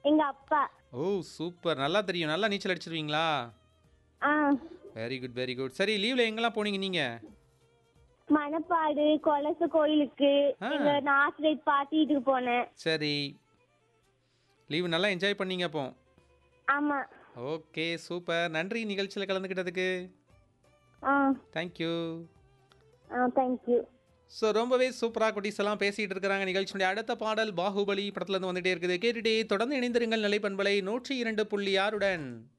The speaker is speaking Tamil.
எங்க அப்பா ஓ சூப்பர் நல்லா தெரியும் நல்லா நீச்சல் அடிச்சிருவீங்களா ஆ வெரி குட் வெரி குட் சரி லீவ்ல எங்கெல்லாம் போனீங்க நீங்க மணப்பாடு கொலசு கோயிலுக்கு ஆ. எங்க ஆசிரியர் பாட்டி வீட்டுக்கு போனேன் சரி லீவு நல்லா என்ஜாய் பண்ணீங்க அப்போ ஆமா ஓகே சூப்பர் நன்றி நிகழ்ச்சியில் கலந்துக்கிட்டதுக்கு ஆ தேங்க்யூ ஆ தேங்க்யூ ஸோ ரொம்பவே சூப்பராக குட்டீஸ் எல்லாம் பேசிகிட்டு இருக்கிறாங்க நிகழ்ச்சியுடைய அடுத்த பாடல் பாகுபலி படத்துலேருந்து வந்துட்டே இருக்குது கேட்டுட்டே தொடர்ந்து இணைந்திருங்கள் நிலைப்பண்பலை நூற்றி இரண்டு புள்ளி ஆறுடன்